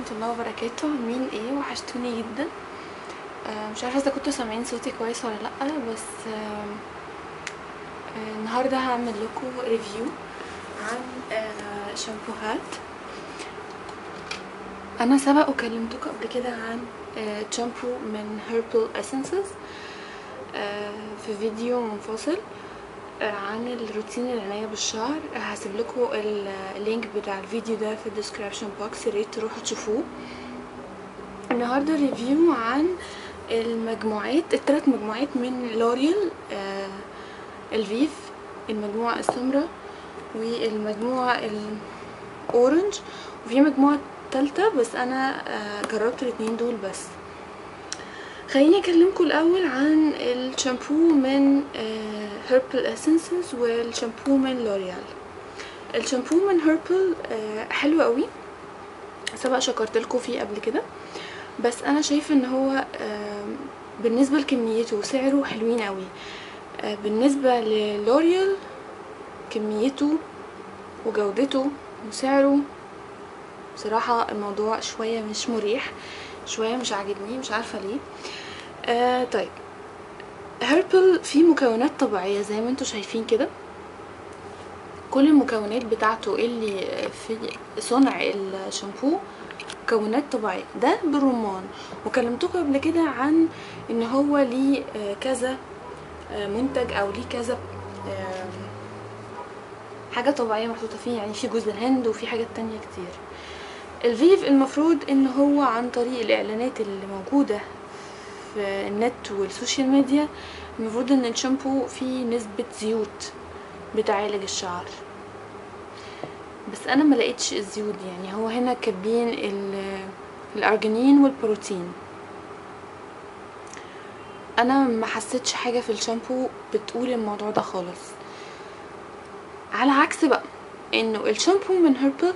الله وبركاته عاملين ايه وحشتوني جدا آه، مش عارفه اذا كنتوا سامعين صوتي كويس ولا لا بس آه، آه، النهارده هعمل لكم ريفيو عن آه، شامبوهات انا سبق وكلمتكم قبل كده عن آه، شامبو من هيربل اسنسز في فيديو منفصل آه، عن الروتين العناية بالشعر هسيب لكم اللينك بتاع الفيديو ده في الديسكريبشن بوكس يا ريت تروحوا تشوفوه النهارده ريفيو عن المجموعات الثلاث مجموعات من لوريال آه الفيف المجموعة السمراء والمجموعة الاورنج وفي مجموعة تالتة بس انا آه جربت الاتنين دول بس خليني اكلمكم الاول عن الشامبو من هيربل اسنسز والشامبو من لوريال الشامبو من هيربل حلو قوي سبق شكرت لكم فيه قبل كده بس انا شايفه ان هو آه، بالنسبه لكميته وسعره حلوين قوي آه، بالنسبه للوريال كميته وجودته وسعره بصراحه الموضوع شويه مش مريح شويه مش عاجبني مش عارفه ليه آه طيب هيربل فيه مكونات طبيعيه زي ما انتم شايفين كده كل المكونات بتاعته اللي في صنع الشامبو مكونات طبيعيه ده بالرمان وكلمتكم قبل كده عن ان هو ليه آه، كذا آه، منتج او ليه كذا آه، حاجه طبيعيه محطوطه فيه يعني في جوز الهند وفي حاجات تانية كتير الفيف المفروض ان هو عن طريق الاعلانات اللي موجوده في النت والسوشيال ميديا المفروض ان الشامبو فيه نسبه زيوت بتعالج الشعر بس انا ما لقيتش الزيوت دي يعني هو هنا كاتبين ال- الارجينين والبروتين انا ما حسيتش حاجه في الشامبو بتقول الموضوع ده خالص على عكس بقى انه الشامبو من هيربل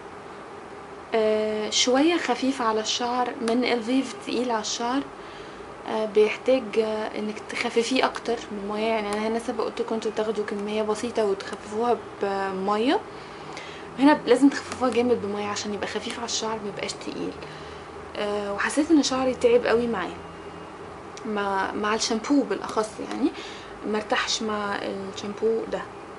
آه شويه خفيف على الشعر من الفيف تقيل على الشعر آه بيحتاج آه انك تخففيه اكتر من الميه يعني انا هنا سبق قلت لكم انتوا بتاخدوا كميه بسيطه وتخففوها بميه هنا لازم تخففوها جامد بميه عشان يبقى خفيف على الشعر ميبقاش تقيل أه وحسيت ان شعري تعب قوي معاه مع مع الشامبو بالاخص يعني مرتاحش مع الشامبو ده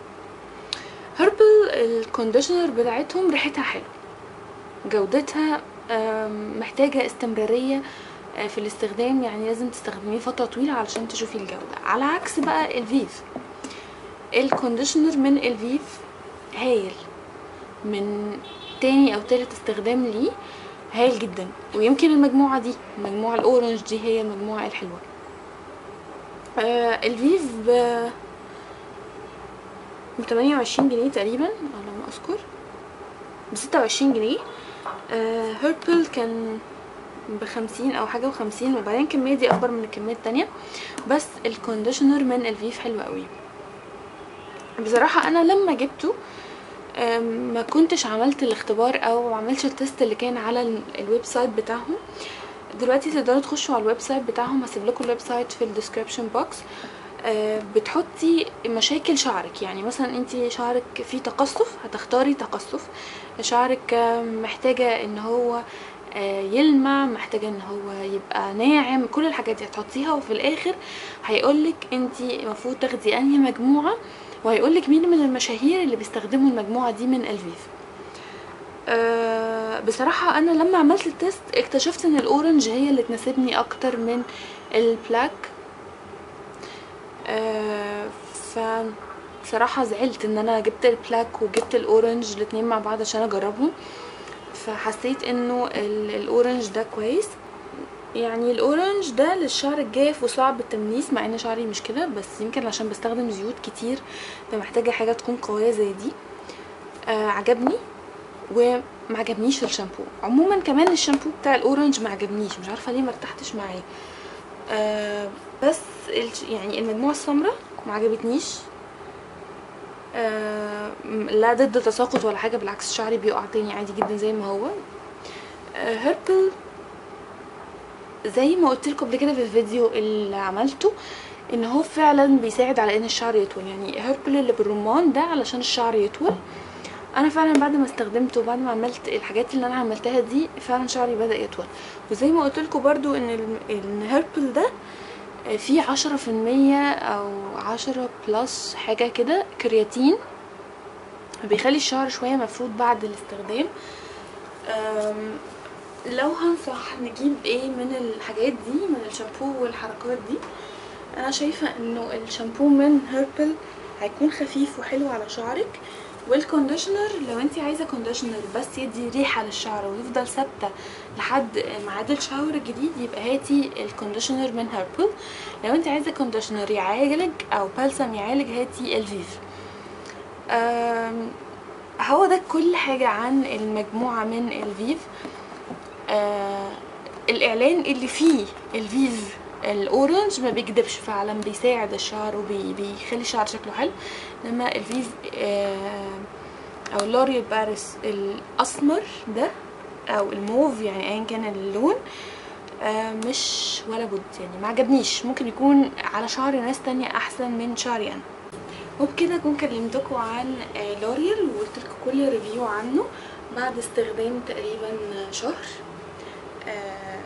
هربل الكونديشنر بتاعتهم ريحتها حلو جودتها آم، محتاجة استمرارية آه، في الاستخدام يعني لازم تستخدميه فترة طويلة علشان تشوفي الجودة على عكس بقى الفيف الكونديشنر من الفيف هايل من تاني او تالت استخدام ليه هايل جدا ويمكن المجموعة دي المجموعة الاورنج دي هي المجموعة الحلوة آه الفيف ب ب 28 جنيه تقريبا على ما اذكر ب 26 جنيه آه هيربل كان بخمسين او حاجة وخمسين وبعدين الكمية دي اكبر من الكمية التانية بس الكونديشنر من الفيف حلو قوي بصراحة انا لما جبته أم، ما كنتش عملت الاختبار او ما عملتش التست اللي كان على ال- الويب سايت بتاعهم دلوقتي تقدروا تخشوا على الويب سايت بتاعهم هسيب لكم الويب سايت في الديسكريبشن بوكس بتحطي مشاكل شعرك يعني مثلا انت شعرك فيه تقصف هتختاري تقصف شعرك آه، محتاجة ان هو آه، يلمع محتاجة ان هو يبقى ناعم كل الحاجات دي هتحطيها وفي الاخر هيقولك انت المفروض تاخدي انهي مجموعة وهيقولك مين من المشاهير اللي بيستخدموا المجموعة دي من الفيف أه بصراحة أنا لما عملت التست اكتشفت إن الأورنج هي اللي تناسبني أكتر من البلاك أه ف بصراحة زعلت إن أنا جبت البلاك وجبت الأورنج الاتنين مع بعض عشان أجربهم فحسيت إنه ال- الأورنج ده كويس يعني الأورنج ده للشعر الجاف وصعب التمنيس مع إن شعري مش كده بس يمكن عشان بستخدم زيوت كتير فمحتاجة حاجة تكون قوية زي دي آه عجبني وما عجبنيش الشامبو عموما كمان الشامبو بتاع الاورنج ما عجبنيش مش عارفه ليه ما ارتحتش معاه آه بس الش- يعني المجموعه السمراء ما عجبتنيش آه م- لا ضد تساقط ولا حاجه بالعكس شعري بيقع تاني عادي جدا زي ما هو آه هيربل زي ما قلت لكم قبل كده في الفيديو اللي عملته ان هو فعلا بيساعد على ان الشعر يطول يعني هيربل اللي بالرمان ده علشان الشعر يطول انا فعلا بعد ما استخدمته وبعد ما عملت الحاجات اللي انا عملتها دي فعلا شعري بدا يطول وزي ما قلت لكم برضو ان ال- الهيربل ده فيه عشرة في المية او عشرة بلس حاجة كده كرياتين بيخلي الشعر شوية مفرود بعد الاستخدام أم، لو هنصح نجيب ايه من الحاجات دي من الشامبو والحركات دي انا شايفة انه الشامبو من هيربل هيكون خفيف وحلو على شعرك والكونديشنر لو انت عايزه كونديشنر بس يدي ريحه للشعر ويفضل ثابته لحد ميعاد الشاور الجديد يبقى هاتي الكونديشنر من هيربل لو انت عايزه كونديشنر يعالج او بلسم يعالج هاتي الفيف أم، هو ده كل حاجه عن المجموعه من الفيف آه الاعلان اللي فيه الفيف الاورنج ما بيكدبش فعلا بيساعد الشعر وبيخلي الشعر شكله حلو لما الفيف آه او لوريال باريس الاسمر ده او الموف يعني ايا كان اللون آه مش ولا بد يعني ما عجبنيش ممكن يكون على شعر ناس تانية احسن من شعري انا وبكده اكون كلمتكم عن آه، لوريال وقلت لكم كل ريفيو عنه بعد استخدام تقريبا شهر آه،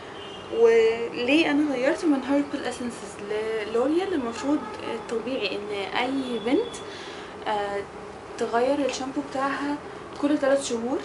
وليه انا غيرت من هيربل اسنسز للوريال المفروض الطبيعي ان اي بنت آه، تغير الشامبو بتاعها كل ثلاث شهور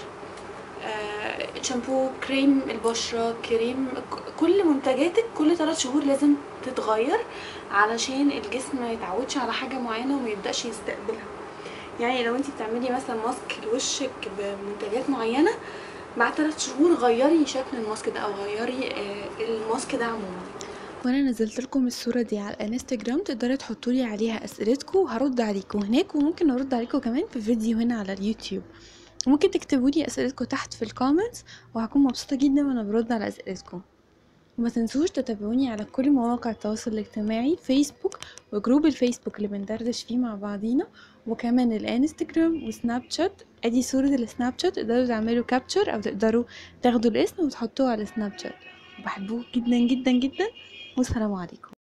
آه، شامبو كريم البشرة كريم ك- كل منتجاتك كل ثلاث شهور لازم تتغير علشان الجسم ما يتعودش على حاجة معينة وما يبدأش يستقبلها يعني لو انت بتعملي مثلا ماسك لوشك بمنتجات معينة بعد ثلاث شهور غيري شكل الماسك ده او غيري آه، الماسك ده عموما وانا نزلت لكم الصوره دي على الانستجرام تقدروا تحطوا لي عليها اسئلتكم وهرد عليكم هناك وممكن ارد عليكم كمان في فيديو هنا على اليوتيوب ممكن تكتبوا لي اسئلتكم تحت في الكومنتس وهكون مبسوطه جدا وانا برد على اسئلتكم وما تنسوش تتابعوني على كل مواقع التواصل الاجتماعي فيسبوك وجروب الفيسبوك اللي بندردش فيه مع بعضينا وكمان الانستجرام وسناب شات ادي صورة السناب شات تقدروا تعملوا كابتشر او تقدروا تاخدوا الاسم وتحطوه على سناب شات وبحبوك جدا جدا جدا والسلام عليكم